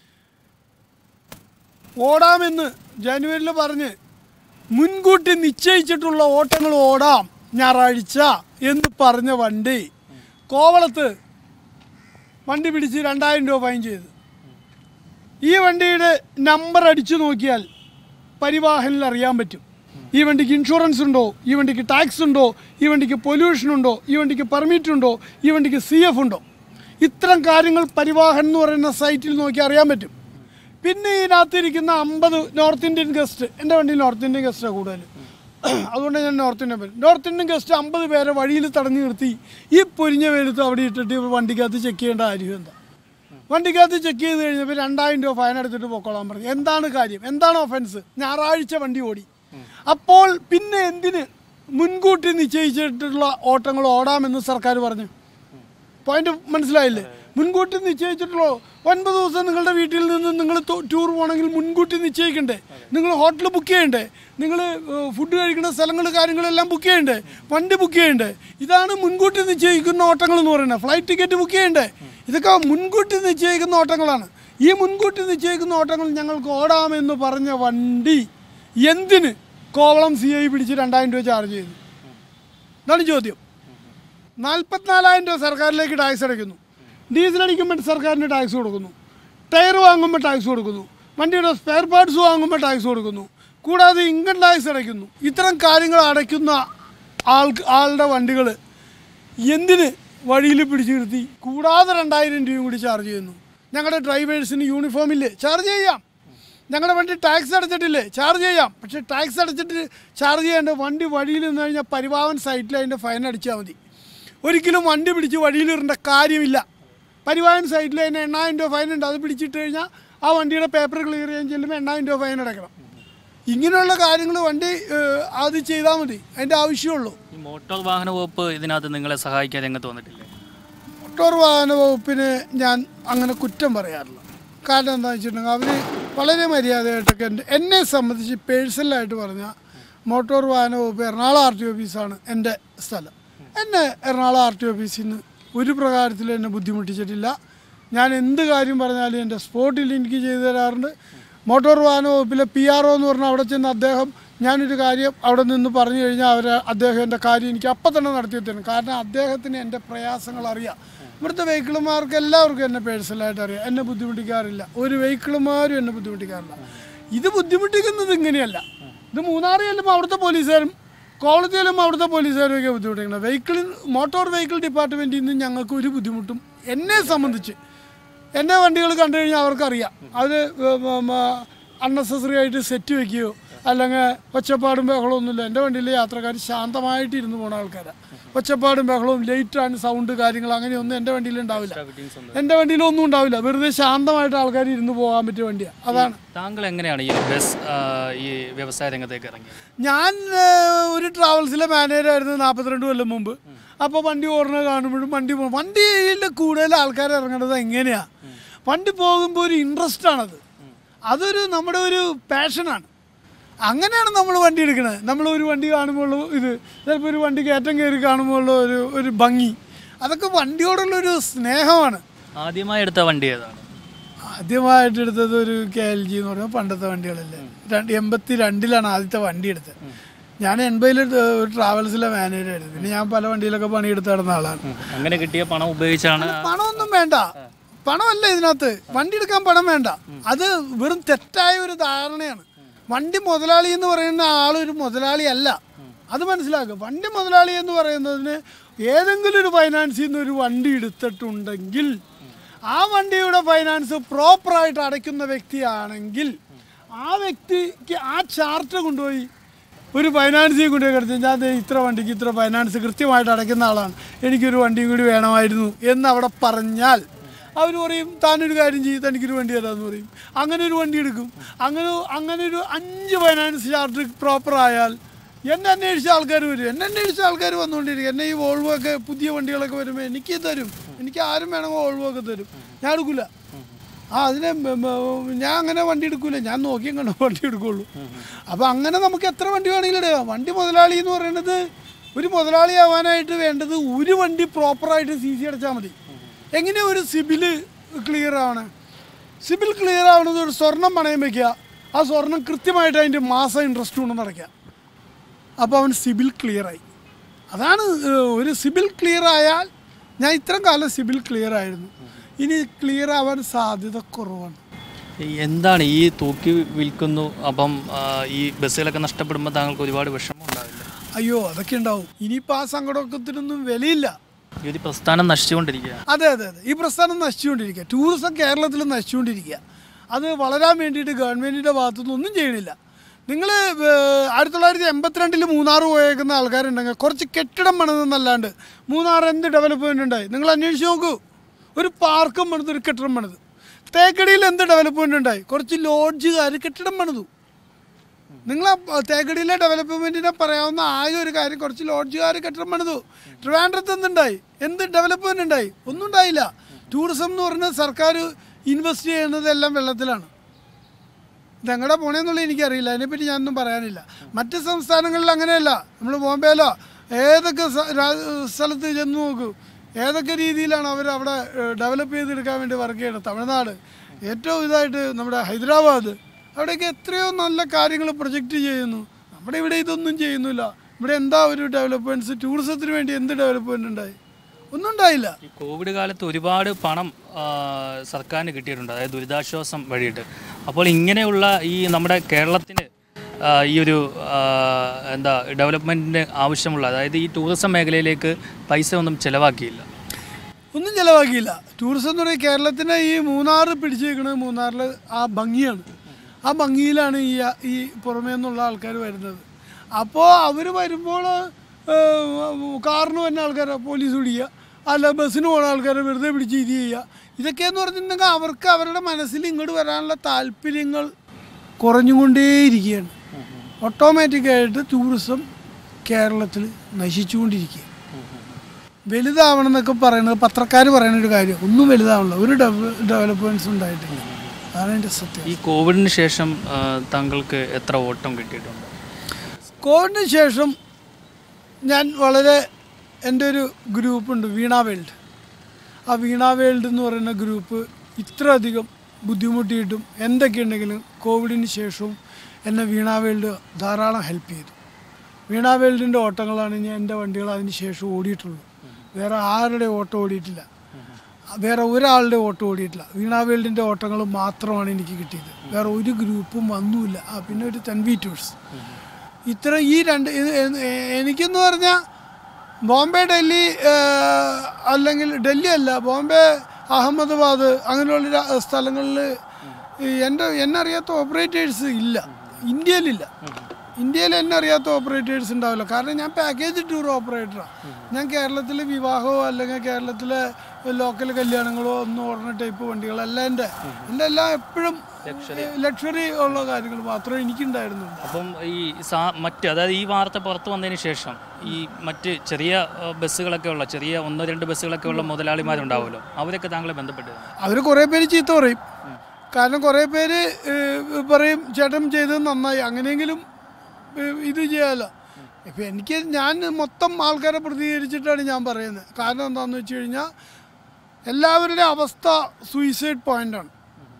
ഓടാമെന്ന് ജനുവരിയിൽ പറഞ്ഞ് മുൻകൂട്ടി നിശ്ചയിച്ചിട്ടുള്ള ഓട്ടങ്ങൾ ഓടാം ഞായറാഴ്ച എന്ന് പറഞ്ഞ വണ്ടി കോവളത്ത് വണ്ടി പിടിച്ച് രണ്ടായിരം രൂപ ഫൈൻ ചെയ്തു ഈ വണ്ടിയുടെ നമ്പർ അടിച്ചു നോക്കിയാൽ പരിവാഹനിൽ അറിയാൻ പറ്റും ഈ വണ്ടിക്ക് ഇൻഷുറൻസ് ഉണ്ടോ ഈ വണ്ടിക്ക് ടാക്സ് ഉണ്ടോ ഈ വണ്ടിക്ക് പൊല്യൂഷൻ ഉണ്ടോ ഈ വണ്ടിക്ക് പെർമിറ്റ് ഉണ്ടോ ഈ വണ്ടിക്ക് സി എഫ് ഉണ്ടോ ഇത്തരം കാര്യങ്ങൾ പരിവാഹൻ എന്ന് പറയുന്ന സൈറ്റിൽ നോക്കി അറിയാൻ പറ്റും പിന്നെ ഇതിനകത്തിരിക്കുന്ന അമ്പത് നോർത്ത് ഇന്ത്യൻ ഗസ്റ്റ് എൻ്റെ വണ്ടിയിൽ നോർത്ത് ഇന്ത്യൻ ഗസ്റ്റാണ് കൂടുതൽ അതുകൊണ്ട് ഞാൻ നോർത്ത് ഇന്ത്യൻ പേര് നോർത്ത് ഇന്ത്യൻ ഗസ്റ്റ് അമ്പത് പേരെ വഴിയിൽ തടഞ്ഞു നിർത്തി ഈ പൊരിഞ്ഞ വെയിലത്ത് അവിടെ ഇട്ടിട്ട് വണ്ടിക്കകത്ത് ചെക്ക് ചെയ്യേണ്ട കാര്യം എന്താ വണ്ടിക്കകത്ത് ചെക്ക് ചെയ്ത് കഴിഞ്ഞപ്പോൾ രണ്ടായിരം രൂപ ഫൈൻ എടുത്തിട്ട് പൊക്കോളാൻ പറഞ്ഞു എന്താണ് കാര്യം എന്താണ് ഒഫൻസ് ഞായറാഴ്ച വണ്ടി ഓടി അപ്പോൾ പിന്നെ എന്തിന് മുൻകൂട്ടി നിശ്ചയിച്ചിട്ടുള്ള ഓട്ടങ്ങൾ ഓടാമെന്ന് സർക്കാർ പറഞ്ഞു പോയിന്റ് മനസ്സിലായില്ലേ മുൻകൂട്ടി നിശ്ചയിച്ചിട്ടുള്ളൂ ഒൻപത് ദിവസം നിങ്ങളുടെ വീട്ടിൽ നിന്ന് നിങ്ങൾ ടൂർ പോകണമെങ്കിൽ മുൻകൂട്ടി നിശ്ചയിക്കണ്ടേ നിങ്ങൾ ഹോട്ടൽ ബുക്ക് ചെയ്യണ്ടേ നിങ്ങൾ ഫുഡ് കഴിക്കുന്ന സ്ഥലങ്ങൾ കാര്യങ്ങളെല്ലാം ബുക്ക് ചെയ്യണ്ടേ വണ്ടി ബുക്ക് ചെയ്യണ്ടേ ഇതാണ് മുൻകൂട്ടി നിശ്ചയിക്കുന്ന ഓട്ടങ്ങൾ എന്ന് പറയുന്നത് ഫ്ലൈറ്റ് ടിക്കറ്റ് ബുക്ക് ചെയ്യണ്ടേ ഇതൊക്കെ മുൻകൂട്ടി നിശ്ചയിക്കുന്ന ഓട്ടങ്ങളാണ് ഈ മുൻകൂട്ടി നിശ്ചയിക്കുന്ന ഓട്ടങ്ങൾ ഞങ്ങൾക്ക് ഓടാമെന്ന് പറഞ്ഞ വണ്ടി എന്തിന് കോവളം സി ഐ പിടിച്ച് രണ്ടായിരം രൂപ ചാർജ് ചെയ്തു ഇതാണ് ചോദ്യം നാൽപ്പത്തിനാലായിരം രൂപ സർക്കാരിലേക്ക് ടാക്സ് അടയ്ക്കുന്നു ഡീസൽ അടിക്കുമ്പോൾ സർക്കാരിന് ടാക്സ് കൊടുക്കുന്നു ടയർ വാങ്ങുമ്പോൾ ടാക്സ് കൊടുക്കുന്നു വണ്ടിയുടെ സ്പെയർ പാർട്സ് വാങ്ങുമ്പോൾ ടാക്സ് കൊടുക്കുന്നു കൂടാതെ ഇൻകം ടാക്സ് അടയ്ക്കുന്നു ഇത്തരം കാര്യങ്ങൾ അടയ്ക്കുന്ന ആൾ ആളുടെ വണ്ടികൾ എന്തിന് വഴിയിൽ പിടിച്ചു നിർത്തി കൂടാതെ രണ്ടായിരം രൂപയും കൂടി ചാർജ് ചെയ്യുന്നു ഞങ്ങളുടെ ഡ്രൈവേഴ്സിന് യൂണിഫോം ഇല്ലേ ചാർജ് ചെയ്യാം ഞങ്ങളുടെ വണ്ടി ടാക്സ് അടച്ചിട്ടില്ലേ ചാർജ് ചെയ്യാം പക്ഷേ ടാക്സ് അടച്ചിട്ട് ചാർജ് ചെയ്യേണ്ട വണ്ടി വഴിയിൽ നിന്ന് കഴിഞ്ഞാൽ പരിവാഹൻ സൈറ്റിൽ അതിൻ്റെ ഫൈൻ അടിച്ചാൽ മതി ഒരിക്കലും വണ്ടി പിടിച്ച് വഴിയിലിടേണ്ട കാര്യമില്ല പരിവാഹൻ സൈഡിൽ തന്നെ എണ്ണായിരം രൂപ ഫൈൻ ഉണ്ട് അത് പിടിച്ചിട്ട് കഴിഞ്ഞാൽ ആ വണ്ടിയുടെ പേപ്പർ ക്ലിയർ ചെയ്യാൻ ചെല്ലുമ്പോൾ എണ്ണായിരം രൂപ ഫൈൻ അടയ്ക്കണം ഇങ്ങനെയുള്ള കാര്യങ്ങൾ വണ്ടി ഏഹ്, അത് ചെയ്താൽ മതി അതിൻ്റെ ആവശ്യമുള്ളൂ ഈ മോട്ടോർ വാഹന വകുപ്പ് ഇതിനകത്ത് നിങ്ങളെ സഹായിക്കാൻ രംഗത്ത് വന്നിട്ടില്ലേ മോട്ടോർ വാഹന വകുപ്പിന് ഞാൻ അങ്ങനെ കുറ്റം പറയാറില്ല കാരണം എന്താണെന്ന് വെച്ചിട്ടുണ്ടെങ്കിൽ അവർ വളരെ മര്യാദയായിട്ടൊക്കെ എൻ്റെ എന്നെ സംബന്ധിച്ച് പേഴ്സണലായിട്ട് പറഞ്ഞാൽ മോട്ടോർ വാഹന വകുപ്പ് എറണാകുളം ആർ ടി ഓഫീസാണ് എൻ്റെ സ്ഥലം എന്നെ എറണാകുളം ആർ ടി ഓഫീസിൽ നിന്ന് ഒരു പ്രകാരത്തിലും എന്നെ ബുദ്ധിമുട്ടിച്ചിട്ടില്ല ഞാൻ എന്ത് കാര്യം പറഞ്ഞാലും എൻ്റെ സ്പോട്ടിൽ എനിക്ക് ചെയ്തു തരാറുണ്ട് മോട്ടോർ വാഹന വകുപ്പിലെ പി ആർ ഒ എന്ന് പറഞ്ഞാൽ അവിടെ ചെന്ന് അദ്ദേഹം ഞാനൊരു കാര്യം അവിടെ നിന്ന് പറഞ്ഞു കഴിഞ്ഞാൽ അവർ അദ്ദേഹം എൻ്റെ കാര്യം എനിക്ക് അപ്പം തന്നെ നടത്തി തരും കാരണം അദ്ദേഹത്തിന് എൻ്റെ പ്രയാസങ്ങൾ അറിയാം ഇവിടുത്തെ വെഹിക്കിളുമാർക്ക് എല്ലാവർക്കും എന്നെ പേഴ്സണലായിട്ട് അറിയാം എന്നെ ബുദ്ധിമുട്ടിക്കാറില്ല ഒരു വെഹിക്കിളുമാരും എന്നെ ബുദ്ധിമുട്ടിക്കാറില്ല ഇത് ബുദ്ധിമുട്ടിക്കുന്നത് ഇങ്ങനെയല്ല ഇത് മൂന്നാറ് ചെല്ലുമ്പോൾ അവിടുത്തെ പോലീസുകാരും കോളേജ് ചെല്ലുമ്പോൾ അവിടുത്തെ പോലീസുകാരും ഒക്കെ ബുദ്ധിമുട്ടിക്കുന്നത് വെഹിക്കിളിൽ മോട്ടോർ വെഹിക്കിൾ ഡിപ്പാർട്ട്മെൻറ്റിൽ നിന്ന് ഞങ്ങൾക്ക് ഒരു ബുദ്ധിമുട്ടും എന്നെ സംബന്ധിച്ച് എൻ്റെ വണ്ടികൾ കണ്ടു കഴിഞ്ഞാൽ അവർക്കറിയാം അത് അൺനെസസറി ആയിട്ട് സെറ്റ് വെക്കുകയോ അല്ലെങ്കിൽ ഒച്ചപ്പാടും ബഹളവും ഒന്നുമില്ല എൻ്റെ വണ്ടിയിലെ യാത്രക്കാർ ശാന്തമായിട്ട് ഇരുന്ന് പോകുന്ന ആൾക്കാരാണ് ഒച്ചപ്പാടും ബഹളവും ലേറ്റാണ് സൗണ്ട് കാര്യങ്ങൾ അങ്ങനെയൊന്നും എൻ്റെ വണ്ടിയിൽ ഉണ്ടാവില്ല എൻ്റെ വണ്ടിയിൽ ഒന്നും ഉണ്ടാവില്ല വെറുതെ ശാന്തമായിട്ട് ആൾക്കാർ ഇരുന്ന് പോകാൻ പറ്റിയ വണ്ടിയാണ് അതാണ് താങ്കൾ എങ്ങനെയാണ് ഈ ബസ് ആ, ഈ വ്യവസായ രംഗത്തേക്ക് ഇറങ്ങിയത് ഞാൻ ഏഹ്, ഒരു ട്രാവൽസിലെ മാനേജറായിരുന്നു നാൽപ്പത്തിരണ്ട് കൊല്ലം മുമ്പ് അപ്പോൾ വണ്ടി ഓടുന്നത് കാണുമ്പോഴും വണ്ടി പോ- വണ്ടിയിൽ കൂടുതൽ ആൾക്കാർ ഇറങ്ങുന്നത് എങ്ങനെയാണ് വണ്ടി പോകുമ്പോൾ ഒരു ഇൻട്രസ്റ്റ് ആണത് അതൊരു നമ്മുടെ ഒരു പാഷനാണ് അങ്ങനെയാണ് നമ്മൾ വണ്ടി എടുക്കുന്നത് നമ്മൾ ഒരു വണ്ടി കാണുമ്പോൾ ഇത് ചിലപ്പോൾ ഒരു വണ്ടി കയറ്റം കയറി കാണുമ്പോൾ ഒരു ഒരു ഭംഗി അതൊക്കെ വണ്ടിയോടുള്ളൊരു സ്നേഹമാണ് ആദ്യമായി എടുത്ത വണ്ടി ഏതാണ് ആദ്യമായിട്ട് എടുത്തത് ഒരു കെ എൽ ജി എന്ന് പറയുമ്പോൾ പണ്ടത്തെ വണ്ടികളല്ലേ രണ്ട് എൺപത്തി രണ്ടിലാണ് ആദ്യത്തെ വണ്ടി എടുത്തത് ഞാൻ എൺപതിൽ ഒരു ട്രാവൽസിലെ മാനേജറായിരുന്നു പിന്നെ ഞാൻ പല വണ്ടിയിലൊക്കെ പണിയെടുത്ത് നടന്ന ആളാണ് അങ്ങനെ കിട്ടിയ പണം ഉപയോഗിച്ചാണ് പണമൊന്നും വേണ്ട പണമല്ല ഇതിനകത്ത് വണ്ടി എടുക്കാൻ പണം വേണ്ട അത് വെറും തെറ്റായ ഒരു ധാരണയാണ് വണ്ടി മുതലാളി എന്ന് പറയുന്ന ആളൊരു മുതലാളി അല്ല അത് മനസ്സിലാക്കുക വണ്ടി മുതലാളി എന്ന് പറയുന്നതിന് ഏതെങ്കിലും ഒരു ഫൈനാൻസിൽ നിന്ന് ഒരു വണ്ടി എടുത്തിട്ടുണ്ടെങ്കിൽ ആ വണ്ടിയുടെ ഫൈനാൻസ് പ്രോപ്പറായിട്ട് അടയ്ക്കുന്ന വ്യക്തിയാണെങ്കിൽ ആ വ്യക്തിക്ക് ആ ചാർട്ട് കൊണ്ടുപോയി ഒരു ഫൈനാൻസിൽ കൊണ്ടുപോയി കിടത്തി ഞാൻ ദേ ഇത്ര വണ്ടിക്ക് ഇത്ര ഫൈനാൻസ് കൃത്യമായിട്ട് അടയ്ക്കുന്ന ആളാണ് എനിക്കൊരു വണ്ടിയും കൂടി വേണമായിരുന്നു എന്ന് അവിടെ പറഞ്ഞാൽ അവർ പറയും താനൊരു കാര്യം ചെയ്യും തനിക്കൊരു വണ്ടി തരാമെന്ന് പറയും അങ്ങനെ ഒരു വണ്ടി എടുക്കും അങ്ങനെ അങ്ങനെ ഒരു അഞ്ച് ഫൈനാൻസ് ചാർട്ട് പ്രോപ്പർ ആയാൽ എന്നെ അന്വേഷിച്ച ആൾക്കാർ വരും എന്നെ അന്വേഷിച്ച ആൾക്കാർ വന്നുകൊണ്ടിരിക്കും എന്നെ ഈ വോൾവോ ഒക്കെ പുതിയ വണ്ടികളൊക്കെ വരുമ്പോൾ എനിക്ക് തരും എനിക്ക് ആരും വേണമെങ്കിൽ വോൾവോ ഒക്കെ തരും ഞാൻ എടുക്കില്ല ആ അതിനെ മ- മ- ഞാൻ അങ്ങനെ വണ്ടി എടുക്കൂല ഞാൻ നോക്കിയും കണ്ട വണ്ടി എടുക്കുള്ളൂ അപ്പോൾ അങ്ങനെ നമുക്ക് എത്ര വണ്ടി വേണമെങ്കിലും എടുക്കാം വണ്ടി മുതലാളി എന്ന് പറയുന്നത് ഒരു മുതലാളിയാവാനായിട്ട് വേണ്ടത് ഒരു വണ്ടി പ്രോപ്പറായിട്ട് സി സി അടച്ചാൽ മതി എങ്ങനെ ഒരു സിബില് ക്ലിയർ ആവണേ സിബിൽ ക്ലിയർ ആവണത് ഒരു സ്വർണം പണയം വെക്കുക ആ സ്വർണം കൃത്യമായിട്ട് അതിൻ്റെ മാസം ഇൻട്രസ്റ്റ് കൊണ്ടു നടക്കുക അപ്പോൾ അവൻ സിബിൽ ക്ലിയറായി അതാണ് ഏഹ്, ഒരു സിബിൽ ക്ലിയർ ആയാൽ ഞാൻ ഇത്രയും കാലം സിബിൽ ക്ലിയർ ആയിരുന്നു ഇനി ക്ലിയർ ആവാൻ സാധ്യത കുറവാണ് ഈ എന്താണ് ഈ തൂക്കി വിൽക്കുന്നു അപ്പം ആ, ഈ ബസ്സുകളൊക്കെ നഷ്ടപ്പെടുമ്പോൾ താങ്കൾക്ക് ഒരുപാട് വിഷമം ഉണ്ടാവില്ല അയ്യോ അതൊക്കെ ഉണ്ടാവും ഇനിയിപ്പോൾ ആ സങ്കടത്തിനൊന്നും വിലയില്ല ഈ ഒരു പ്രസ്ഥാനം നശിച്ചുകൊണ്ടിരിക്കുകയാണ് അതെ അതെ അതെ ഈ പ്രസ്ഥാനം നശിച്ചുകൊണ്ടിരിക്കുക ടൂറിസം കേരളത്തിൽ നശിച്ചുകൊണ്ടിരിക്കുക അത് വളരാൻ വേണ്ടിയിട്ട് ഗവൺമെൻറ്റിൻ്റെ ഭാഗത്തുനിന്ന് ഒന്നും ചെയ്യണില്ല നിങ്ങൾ ആയിരത്തി തൊള്ളായിരത്തി എൺപത്തിരണ്ടിൽ മൂന്നാർ പോയേക്കുന്ന ആൾക്കാരുണ്ടെങ്കിൽ കുറച്ച് കെട്ടിടം പണിതെന്നല്ലാണ്ട് മൂന്നാർ എന്ത് ഡെവലപ്മെൻ്റ് ഉണ്ടായി നിങ്ങൾ അന്വേഷിച്ച് നോക്കൂ ഒരു പാർക്കും പണിത് ഒരു കെട്ടിടം പണിത് തേക്കടിയിൽ എന്ത് ഡെവലപ്മെൻ്റ് ഉണ്ടായി കുറച്ച് ലോഡ്ജുകാർ കെട്ടിടം പണിതു നിങ്ങൾ ആ തേക്കടിയിലെ ഡെവലപ്മെൻറ്റിനെ പറയാവുന്ന ആകെ ഒരു കാര്യം കുറച്ച് ലോഡ്ജുകാർ കെട്ടിടം പണിതു ട്രിവാൻഡ്രത്ത് എന്തുണ്ടായി എന്ത് ഡെവലപ്മെൻറ്റ് ഉണ്ടായി ഒന്നും ഉണ്ടായില്ല ടൂറിസം എന്ന് പറഞ്ഞാൽ സർക്കാർ ഇൻവെസ്റ്റ് ചെയ്യുന്നതെല്ലാം വെള്ളത്തിലാണ് ഇതെങ്ങടെ പോണേന്നുള്ളത് എനിക്കറിയില്ല അതിനെപ്പറ്റി ഞാനൊന്നും പറയാനില്ല മറ്റ് സംസ്ഥാനങ്ങളിൽ അങ്ങനെയല്ല നമ്മൾ ബോംബെയിലോ ഏതൊക്കെ സ- രാ- സ്ഥലത്ത് ചെന്ന് നോക്കൂ ഏതൊക്കെ രീതിയിലാണ് അവർ അവിടെ ഡെവലപ്പ് ചെയ്തെടുക്കാൻ വേണ്ടി വർക്ക് ചെയ്യുന്നത് തമിഴ്നാട് ഏറ്റവും ഇതായിട്ട് നമ്മുടെ ഹൈദരാബാദ് അവിടെയൊക്കെ എത്രയോ നല്ല കാര്യങ്ങൾ പ്രൊജക്റ്റ് ചെയ്യുന്നു നമ്മുടെ ഇവിടെ ഇതൊന്നും ചെയ്യുന്നില്ല ഇവിടെ എന്താ ഒരു ഡെവലപ്മെൻറ്റ്സ് ടൂറിസത്തിന് വേണ്ടി എന്ത് ഡെവലപ്മെൻറ്റ് ഉണ്ടായി ഒന്നും ഉണ്ടായില്ല ഈ കോവിഡ് കാലത്ത് ഒരുപാട് പണം ആ, സർക്കാരിന് കിട്ടിയിട്ടുണ്ട് അതായത് ദുരിതാശ്വാസം വഴിയിട്ട് അപ്പോൾ ഇങ്ങനെയുള്ള ഈ നമ്മുടെ കേരളത്തിന് ആ, ഈ ഒരു ആ, എന്താ ഡെവലപ്മെൻറ്റിന് ആവശ്യമുള്ള അതായത് ഈ ടൂറിസം മേഖലയിലേക്ക് പൈസ ഒന്നും ചിലവാക്കിയില്ല ഒന്നും ചിലവാക്കിയില്ല ടൂറിസം എന്ന് പറയുന്നത് കേരളത്തിനെ ഈ മൂന്നാർ പിടിച്ചേക്കുന്നത് മൂന്നാറിൽ ആ ഭംഗിയാണ് ആ ഭംഗിയിലാണ് ഈ ഈ പുറമേ നിന്നുള്ള ആൾക്കാർ വരുന്നത് അപ്പോൾ അവർ വരുമ്പോൾ കാറിന് വന്ന ആൾക്കാരെ പോലീസ് പിടിക്കുക അല്ല ബസ്സിന് പോകുന്ന ആൾക്കാരെ വെറുതെ പിടിച്ച് ഇത് ചെയ്യുക ഇതൊക്കെയെന്ന് പറഞ്ഞിട്ടുണ്ടെങ്കിൽ അവർക്ക് അവരുടെ മനസ്സിൽ ഇങ്ങോട്ട് വരാനുള്ള താല്പര്യങ്ങൾ കുറഞ്ഞുകൊണ്ടേയിരിക്കുകയാണ് ഓട്ടോമാറ്റിക്കായിട്ട് ടൂറിസം കേരളത്തിൽ നശിച്ചുകൊണ്ടിരിക്കുക വലുതാവണം എന്നൊക്കെ പറയുന്നത് പത്രക്കാർ പറയുന്ന ഒരു കാര്യം ഒന്നും വലുതാവണില്ല ഒരു ഡെവലപ്മെൻറ്റ്സ് ഉണ്ടായിട്ടില്ല അതാണ് എൻ്റെ സത്യം ഈ കോവിഡിന് ശേഷം ആ, താങ്കൾക്ക് എത്ര ഓട്ടം കിട്ടിയിട്ടുണ്ട് കോവിഡിന് ശേഷം ഞാൻ വളരെ എൻ്റെ ഒരു ഗ്രൂപ്പുണ്ട് വീണ വേൾഡ് ആ വീണ വേൾഡ് എന്ന് പറയുന്ന ഗ്രൂപ്പ് ഇത്രയധികം ബുദ്ധിമുട്ടിയിട്ടും എന്തൊക്കെയുണ്ടെങ്കിലും കോവിഡിന് ശേഷവും എന്നെ വീണ വേൾഡ് ധാരാളം ഹെൽപ്പ് ചെയ്തു വീണ വേൾഡിൻ്റെ ഓട്ടങ്ങളാണ് ഞാൻ എൻ്റെ വണ്ടികൾ അതിന് ശേഷം ഓടിയിട്ടുള്ളൂ വേറെ ആരുടെ ഓട്ടം ഓടിയിട്ടില്ല വേറെ ഒരാളുടെ ഓട്ടം ഓടിയിട്ടില്ല വീണ വേൾഡിൻ്റെ ഓട്ടങ്ങൾ മാത്രമാണ് എനിക്ക് കിട്ടിയത് വേറെ ഒരു ഗ്രൂപ്പും വന്നുമില്ല ആ പിന്നെ ഒരു തൻവി ടൂർസ് ഇത്ര ഈ രണ്ട് ഇത് എ- എ- എനിക്കെന്ന് പറഞ്ഞാൽ ബോംബെ ഡൽഹി ആ, അല്ലെങ്കിൽ ഡൽഹി അല്ല ബോംബെ അഹമ്മദാബാദ് അങ്ങനെയുള്ള രാ- സ്ഥലങ്ങളിൽ ഈ എൻ്റെ എന്നെ അറിയാത്ത ഓപ്പറേറ്റേഴ്സ് ഇല്ല ഇന്ത്യയിലില്ല ഇന്ത്യയിൽ എന്നെ അറിയാത്ത ഓപ്പറേറ്റേഴ്സ് ഉണ്ടാവില്ല കാരണം ഞാൻ പാക്കേജ് ടൂർ ഓപ്പറേറ്ററാണ് ഞാൻ കേരളത്തിലെ വിവാഹമോ അല്ലെങ്കിൽ കേരളത്തിലെ ലോക്കൽ കല്യാണങ്ങളോ ഒന്നും ഓടുന്ന ടൈപ്പ് വണ്ടികളല്ല എൻ്റെ എൻ്റെ എല്ലാം എപ്പോഴും ലക്ഷറി ഉള്ള കാര്യങ്ങൾ മാത്രമേ എനിക്കുണ്ടായിരുന്നുള്ളൂ അപ്പം ഈ സാ മറ്റ് അതായത് ഈ വാർത്ത പുറത്തു വന്നതിന് ശേഷം ഈ മറ്റ് ചെറിയ ആ, ബസ്സുകളൊക്കെ ഉള്ള ചെറിയ ഒന്നോ രണ്ട് ബസ്സുകളൊക്കെ ഉള്ള മുതലാളിമാരുണ്ടാവുമല്ലോ അവരൊക്കെ താങ്കളെ ബന്ധപ്പെട്ടു അവർ കുറേ പേര് ചീത്ത പറയും കാരണം കുറേ പേര് ഏഹ്, പറയും ചേട്ടൻ ചെയ്തത് നന്നായി അങ്ങനെയെങ്കിലും ഏഹ്, ഇത് ചെയ്യാമല്ലോ ഇപ്പം എനിക്ക് ഞാൻ മൊത്തം ആൾക്കാരെ പ്രതികരിച്ചിട്ടാണ് ഞാൻ പറയുന്നത് കാരണം എന്താണെന്ന് വെച്ച് കഴിഞ്ഞാൽ എല്ലാവരുടെ അവസ്ഥ സൂയിസൈഡ് പോയിൻ്റാണ്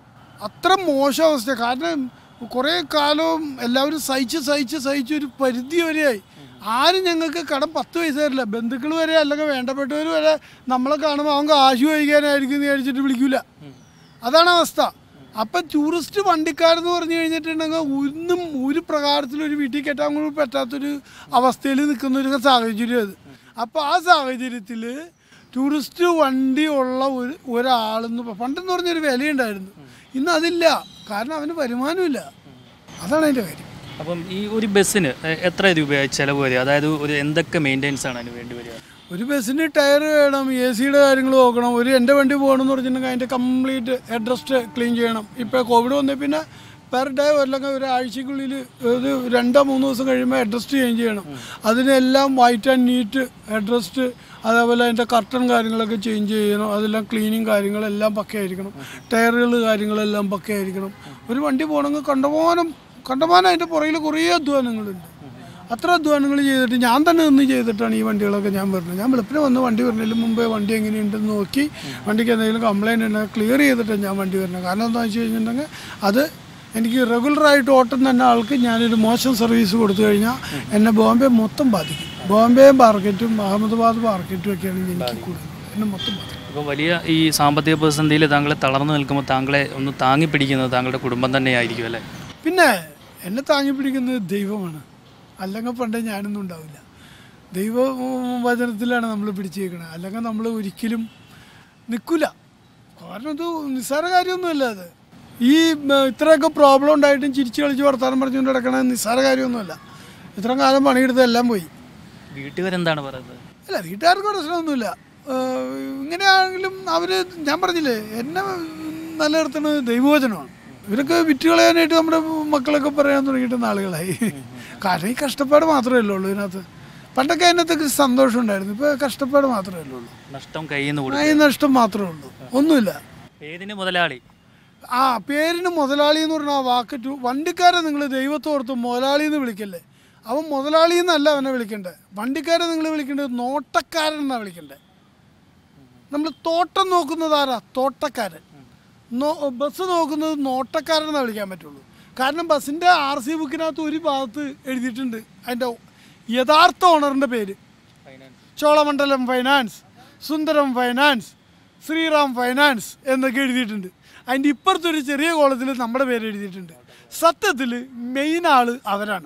അത്ര മോശം അവസ്ഥ കാരണം കുറേ കാലവും എല്ലാവരും സഹിച്ച് സഹിച്ച് സഹിച്ച് ഒരു പരിധി വരെയായി ആരും ഞങ്ങൾക്ക് കടം പത്ത് പൈസ തരില്ല ബന്ധുക്കൾ വരെ അല്ലെങ്കിൽ വേണ്ടപ്പെട്ടവർ വരെ നമ്മളെ കാണുമ്പോൾ അവൻ കാശ് വഹിക്കാനായിരിക്കും എന്ന് വിചാരിച്ചിട്ട് വിളിക്കൂല അതാണ് അവസ്ഥ അപ്പം ടൂറിസ്റ്റ് വണ്ടിക്കാരെന്ന് പറഞ്ഞു കഴിഞ്ഞിട്ടുണ്ടെങ്കിൽ ഒന്നും ഒരു പ്രകാരത്തിലും ഒരു വീട്ടിൽ കെട്ടാൻ കൂടി പറ്റാത്തൊരു അവസ്ഥയിൽ നിൽക്കുന്ന ഒരു സാഹചര്യം അത് അപ്പോൾ ആ സാഹചര്യത്തിൽ ടൂറിസ്റ്റ് വണ്ടി ഉള്ള ഒരു ഒരാളെന്ന് പ- പണ്ടെന്ന് പറഞ്ഞൊരു വിലയുണ്ടായിരുന്നു ഇന്ന് അതില്ല കാരണം അവന് വരുമാനമില്ല അതാണ് അതിൻ്റെ കാര്യം അപ്പം ഈ ഒരു ബസ്സിന് എ- എത്ര രൂപയായി ചിലവ് വരിക അതായത് ഒരു എന്തൊക്കെ മെയിൻ്റെനൻസ് ആണ് അതിന് വേണ്ടി വരിക ഒരു ബസ്സിന് ടയർ വേണം എ സിയുടെ കാര്യങ്ങൾ നോക്കണം ഒരു എൻ്റെ വണ്ടി പോകണമെന്ന് പറഞ്ഞിട്ടുണ്ടെങ്കിൽ അതിൻ്റെ കംപ്ലീറ്റ് ഹെഡ്രസ്റ്റ് ക്ലീൻ ചെയ്യണം ഇപ്പോൾ കോവിഡ് വന്നേ പിന്നെ പെർ ഡേ അല്ലെങ്കിൽ ഒരാഴ്ചക്കുള്ളിൽ ഒരു രണ്ടോ മൂന്നോ ദിവസം കഴിയുമ്പോൾ ഹെഡ്രസ്റ്റ് ചേഞ്ച് ചെയ്യണം അതിനെല്ലാം വൈറ്റ് ആൻഡ് നീറ്റ് ഹെഡ്രസ്റ്റ് അതേപോലെ അതിൻ്റെ കർട്ടൺ കാര്യങ്ങളൊക്കെ ചേഞ്ച് ചെയ്യണം അതെല്ലാം ക്ലീനിങ് കാര്യങ്ങളെല്ലാം പക്കയായിരിക്കണം ടയറുകൾ കാര്യങ്ങളെല്ലാം പക്കയായിരിക്കണം ഒരു വണ്ടി പോകണമെങ്കിൽ കണ്ടമാനം കണ്ടമാനം അതിൻ്റെ പുറകിൽ കുറേ അധ്വാനങ്ങളുണ്ട് അത്ര അധ്വാനങ്ങൾ ചെയ്തിട്ട് ഞാൻ തന്നെ നിന്ന് ചെയ്തിട്ടാണ് ഈ വണ്ടികളൊക്കെ ഞാൻ വരുന്നത് ഞാൻ വെളുപ്പിന് വന്ന് വണ്ടി വരുന്നതിന് മുമ്പേ വണ്ടി എങ്ങനെയുണ്ടെന്ന് നോക്കി വണ്ടിക്ക് എന്തെങ്കിലും കംപ്ലൈൻറ്റ് ഉണ്ടെങ്കിൽ ക്ലിയർ ചെയ്തിട്ടാണ് ഞാൻ വണ്ടി വരുന്നത് കാരണം എന്താണെന്ന് വെച്ച് കഴിഞ്ഞിട്ടുണ്ടെങ്കിൽ അത് എനിക്ക് റെഗുലറായിട്ട് ഓട്ടം തന്നെ ആൾക്ക് ഞാനൊരു മോശം സർവീസ് കൊടുത്തു കഴിഞ്ഞാൽ എന്നെ ബോംബെ മൊത്തം ബാധിക്കും ബോംബെ മാർക്കറ്റും അഹമ്മദാബാദ് മാർക്കറ്റും ഒക്കെയാണ് എനിക്ക് കൂടുതൽ എന്നെ മൊത്തം ബാധിക്കും അപ്പോൾ വലിയ ഈ സാമ്പത്തിക പ്രതിസന്ധിയിൽ താങ്കളെ തളർന്നു നിൽക്കുമ്പോൾ താങ്കളെ ഒന്ന് താങ്ങി പിടിക്കുന്നത് താങ്കളുടെ കുടുംബം തന്നെയായിരിക്കും അല്ലേ പിന്നെ എന്നെ താങ്ങി പിടിക്കുന്നത് ദൈവമാണ് അല്ലെങ്കിൽ പണ്ടേ ഞാനൊന്നും ഉണ്ടാവില്ല ദൈവ ഉം, വചനത്തിലാണ് നമ്മൾ പിടിച്ചേക്കണത് അല്ലെങ്കിൽ നമ്മൾ ഒരിക്കലും നിൽക്കില്ല കാരണം ഇത് നിസ്സാര കാര്യമൊന്നുമല്ല അത് ഈ ഉം, ഇത്രയൊക്കെ പ്രോബ്ലം ഉണ്ടായിട്ടും ചിരിച്ച് കളിച്ച് വർത്താനം പറഞ്ഞുകൊണ്ട് കിടക്കണത് നിസ്സാര കാര്യമൊന്നുമല്ല ഇത്രയും കാലം പണിയെടുത്ത് എല്ലാം പോയി വീട്ടുകാരെന്താണ് പറയുന്നത് അല്ല വീട്ടുകാർക്ക് പ്രശ്നമൊന്നുമില്ല ഏഹ് ഇങ്ങനെയാണെങ്കിലും അവർ ഞാൻ പറഞ്ഞില്ലേ എന്നെ നിലനിർത്തുന്നത് ദൈവവചനമാണ് ഇവരൊക്കെ വിറ്റ് കളയാനായിട്ട് നമ്മുടെ മക്കളൊക്കെ പറയാൻ തുടങ്ങിയിട്ട് നാളുകളായി കാരണം ഈ കഷ്ടപ്പാട് മാത്രമേ ഉള്ളൂ ഇതിനകത്ത് പണ്ടൊക്കെ അതിനകത്തൊക്കെ സന്തോഷം ഉണ്ടായിരുന്നു ഇപ്പോൾ കഷ്ടപ്പാട് മാത്രമേ ഉള്ളൂ നഷ്ടം കയ്യിൽ നിന്ന് ആ, കൊടുക്കും ഈ നഷ്ടം മാത്രമേ ഉള്ളൂ ഒന്നുമില്ല ഏതിന് മുതലാളി ആ പേരിന് മുതലാളി എന്ന് പറഞ്ഞ ആ വാക്ക് ടു വണ്ടിക്കാരെ നിങ്ങൾ ദൈവത്തോർത്ത് മുതലാളി എന്ന് വിളിക്കല്ലേ അവൻ മുതലാളി എന്നല്ല അവനെ വിളിക്കണ്ടേ വണ്ടിക്കാരെ നിങ്ങൾ വിളിക്കേണ്ടത് നോട്ടക്കാരൻ എന്നാണ് വിളിക്കണ്ടേ നമ്മൾ തോട്ടം നോക്കുന്നത് ആരാ തോട്ടക്കാരൻ നോ ബസ് നോക്കുന്നത് നോട്ടക്കാരൻ എന്നാണ് വിളിക്കാൻ പറ്റുള്ളൂ കാരണം ബസ്സിൻ്റെ ആർ സി ബുക്കിനകത്ത് ഒരു ഭാഗത്ത് എഴുതിയിട്ടുണ്ട് അതിൻ്റെ യഥാർത്ഥ ഓണറിൻ്റെ പേര് Cholamandalam finance Sundaram finance Shriram finance എന്നൊക്കെ എഴുതിയിട്ടുണ്ട് അതിൻ്റെ ഇപ്പുറത്തൊരു ചെറിയ കോളത്തിൽ നമ്മുടെ പേര് എഴുതിയിട്ടുണ്ട് സത്യത്തിൽ മെയിൻ ആള് അവരാണ്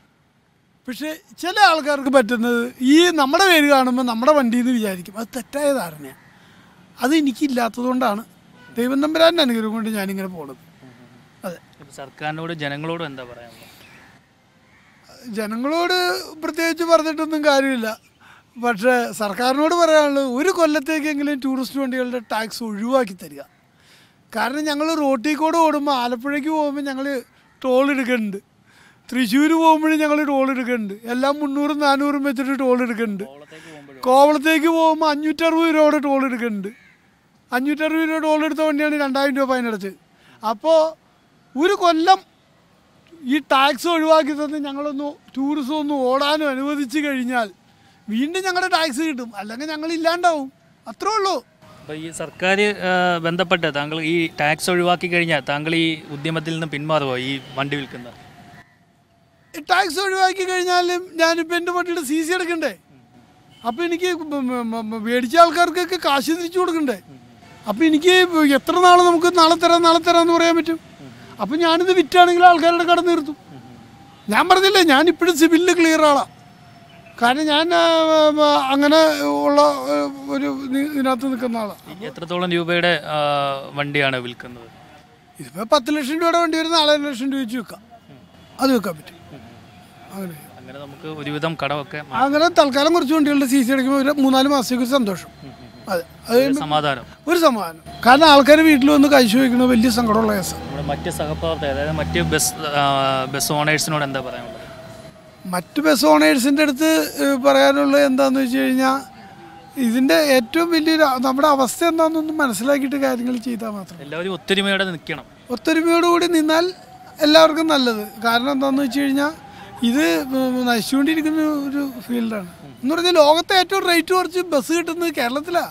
പക്ഷേ ചില ആൾക്കാർക്ക് പറ്റുന്നത് ഈ നമ്മുടെ പേര് കാണുമ്പോൾ നമ്മുടെ വണ്ടി എന്ന് വിചാരിക്കും അത് തെറ്റായ ധാരണയാണ് അത് എനിക്കില്ലാത്തതുകൊണ്ടാണ് ദൈവം തമ്പുരാൻ്റെ അനുഗ്രഹം കൊണ്ട് ഞാനിങ്ങനെ പോണത് അതെ ഇപ്പൊ സർക്കാരിനോട് ജനങ്ങളോടും എന്താ പറയാനുള്ളത് ജനങ്ങളോട് പ്രത്യേകിച്ച് പറഞ്ഞിട്ടൊന്നും കാര്യമില്ല പക്ഷേ സർക്കാരിനോട് പറയാനുള്ളത് ഒരു കൊല്ലത്തേക്കെങ്കിലും ടൂറിസ്റ്റ് വണ്ടികളുടെ ടാക്സ് ഒഴിവാക്കി തരിക കാരണം ഞങ്ങൾ റോട്ടിൽ കൂടെ ഓടുമ്പോൾ ആലപ്പുഴയ്ക്ക് പോകുമ്പോൾ ഞങ്ങൾ ടോൾ എടുക്കുന്നുണ്ട് തൃശ്ശൂർ പോകുമ്പോഴും ഞങ്ങൾ ടോൾ എടുക്കുന്നുണ്ട് എല്ലാം മുന്നൂറും നാനൂറും വെച്ചിട്ട് ടോൾ എടുക്കുന്നുണ്ട് കോവളത്തേക്ക് പോകുമ്പോൾ അഞ്ഞൂറ്ററുപത് രൂപയുടെ ടോൾ എടുക്കുന്നുണ്ട് അഞ്ഞൂറ്ററുപത് രൂപ ടോൾ എടുത്ത വണ്ടിയാണ് രണ്ടായിരം രൂപ ഫൈനടച്ച് അപ്പോൾ ഒരു കൊല്ലം ഈ ടാക്സ് ഒഴിവാക്കി തന്ന് ഞങ്ങളൊന്ന് ടൂറിസം ഒന്ന് ഓടാനും അനുവദിച്ചു കഴിഞ്ഞാൽ വീണ്ടും ഞങ്ങളുടെ ടാക്സ് കിട്ടും അല്ലെങ്കിൽ ഞങ്ങൾ ഇല്ലാണ്ടാവും അത്രേ ഉള്ളൂ അപ്പോൾ ഈ സർക്കാർ ബന്ധപ്പെട്ട് താങ്കൾ ഈ ടാക്സ് ഒഴിവാക്കി കഴിഞ്ഞാൽ താങ്കൾ ഈ ഉദ്യമത്തിൽ നിന്ന് പിന്മാറുമോ ഈ വണ്ടി വിൽക്കുന്നത് ഈ ടാക്സ് ഒഴിവാക്കി കഴിഞ്ഞാലും ഞാനിപ്പോൾ എൻ്റെ വണ്ടിയുടെ സി സി എടുക്കണ്ടേ അപ്പോൾ എനിക്ക് മ- മ- മ- മ- മേടിച്ച ആൾക്കാർക്കൊക്കെ കാശ് തിരിച്ചു കൊടുക്കണ്ടേ അപ്പോൾ എനിക്ക് എത്ര നാൾ നമുക്ക് നാളെ തരാം നാളെ തരാം എന്ന് പറയാൻ പറ്റും അപ്പോൾ ഞാനിത് വിറ്റാണെങ്കിൽ ആൾക്കാരുടെ കട നിർത്തും ഞാൻ പറഞ്ഞില്ലേ ഞാൻ ഇപ്പോഴും സിവിലിൽ ക്ലിയർ ആളാ കാരണം ഞാൻ ആ, ആ, അങ്ങനെ ഉള്ള ആ, ഒരു നി- ഇതിനകത്ത് നിൽക്കുന്ന ആളാണ് എത്രത്തോളം രൂപയുടെ ആ, വണ്ടിയാണ് വിൽക്കുന്നത് ഇതിപ്പോൾ പത്ത് ലക്ഷം രൂപയുടെ വണ്ടി വരുന്ന നാലര ലക്ഷം രൂപ വെച്ച് വിൽക്കാം അത് വെക്കാൻ പറ്റും അങ്ങനെ അങ്ങനെ നമുക്ക് ഒരുവിധം കടമൊക്കെ മാ- അങ്ങനെ തൽക്കാലം കുറച്ച് വണ്ടികളുടെ സി സി അടിക്കുമ്പോൾ ഒരു മൂന്നാല് മാസത്തേക്ക് ഒരു സന്തോഷം അതെ അത് ഒരു സമാധാനം ഒരു സമാധാനം കാരണം ആൾക്കാർ വീട്ടിൽ വന്ന് കഴിച്ചു വയ്ക്കുന്നത് വലിയ സങ്കടമുള്ള കേസാണ് നമ്മുടെ മറ്റ് സഹപ്രവർത്തകർ അതായത് മറ്റ് ബസ് ആ, ബസ് ഓണേഴ്സിനോട് എന്താ പറയാനുള്ളത് മറ്റ് ബസ് ഓണേഴ്സിൻ്റെ അടുത്ത് ഏഹ്, പറയാനുള്ളത് എന്താണെന്ന് വെച്ച് കഴിഞ്ഞാൽ ഇതിൻ്റെ ഏറ്റവും വലിയൊരു നമ്മുടെ അവസ്ഥ എന്താണെന്നൊന്ന് മനസ്സിലാക്കിയിട്ട് കാര്യങ്ങൾ ചെയ്താൽ മാത്രം എല്ലാവരും ഒത്തൊരുമയോടെ നിൽക്കണം ഒത്തൊരുമയോടുകൂടി നിന്നാൽ എല്ലാവർക്കും നല്ലത് കാരണം എന്താണെന്ന് വെച്ച് കഴിഞ്ഞാൽ ഇത് നശിച്ചുകൊണ്ടിരിക്കുന്ന ഒരു ഫീൽഡാണ് എന്ന് പറഞ്ഞാൽ ലോകത്തെ ഏറ്റവും റേറ്റ് കുറച്ച് ബസ് കിട്ടുന്നത് കേരളത്തിലാ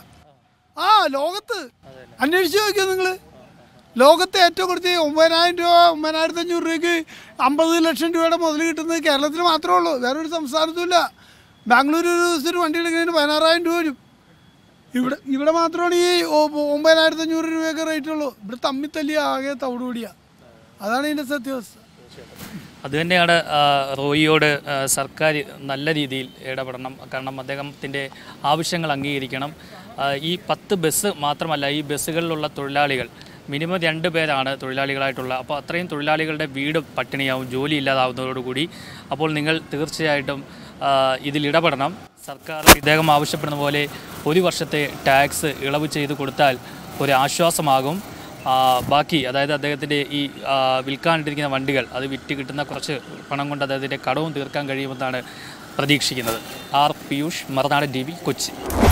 ആ ലോകത്ത് അന്വേഷിച്ച് നോക്കിയോ നിങ്ങൾ ലോകത്തെ ഏറ്റവും കുറച്ച് ഒമ്പതിനായിരം രൂപ ഒമ്പതിനായിരത്തി അഞ്ഞൂറ് രൂപയ്ക്ക് അമ്പത് ലക്ഷം രൂപയുടെ മുതൽ കിട്ടുന്നത് കേരളത്തിൽ മാത്രമേ ഉള്ളൂ വേറൊരു സംസ്ഥാനത്തുമില്ല ബാംഗ്ലൂർ ഒരു ദിവസത്തിന് വണ്ടി എടുക്കുന്നതിന് പതിനാറായിരം രൂപ വരും ഇവിടെ ഇവിടെ മാത്രമാണ് ഈ ഒ- ഒമ്പതിനായിരത്തി അഞ്ഞൂറ് രൂപയൊക്കെ റേറ്റ് ഉള്ളൂ ഇവിടെ തമ്മിൽ തല്ലി ആകെ തവിടുകൂടിയ അതാണ് ഇതിൻ്റെ സത്യാവസ്ഥ അതുതന്നെയാണ് ആ, റോയിയോട് ആ, സർക്കാർ നല്ല രീതിയിൽ ഇടപെടണം കാരണം അദ്ദേഹത്തിൻ്റെ ആവശ്യങ്ങൾ അംഗീകരിക്കണം ആ, ഈ പത്ത് ബസ് മാത്രമല്ല ഈ ബസ്സുകളിലുള്ള തൊഴിലാളികൾ മിനിമം രണ്ട് പേരാണ് തൊഴിലാളികളായിട്ടുള്ള അപ്പോൾ അത്രയും തൊഴിലാളികളുടെ വീട് പട്ടിണിയാവും ജോലി ഇല്ലാതാവുന്നതോടുകൂടി അപ്പോൾ നിങ്ങൾ തീർച്ചയായിട്ടും ആ, ഇതിൽ ഇടപെടണം സർക്കാർ ഇദ്ദേഹം ആവശ്യപ്പെടുന്ന പോലെ ഒരു വർഷത്തെ ടാക്സ് ഇളവ് ചെയ്ത് കൊടുത്താൽ ഒരു ആശ്വാസമാകും ആ, ബാക്കി അതായത് അദ്ദേഹത്തിൻ്റെ ഈ ആ, വിൽക്കാനിട്ടിരിക്കുന്ന വണ്ടികൾ അത് വിറ്റ് കിട്ടുന്ന കുറച്ച് പണം കൊണ്ട് അദ്ദേഹത്തിൻ്റെ കടവും തീർക്കാൻ കഴിയുമെന്നാണ് പ്രതീക്ഷിക്കുന്നത് R Piyush Marunadan T V Kochi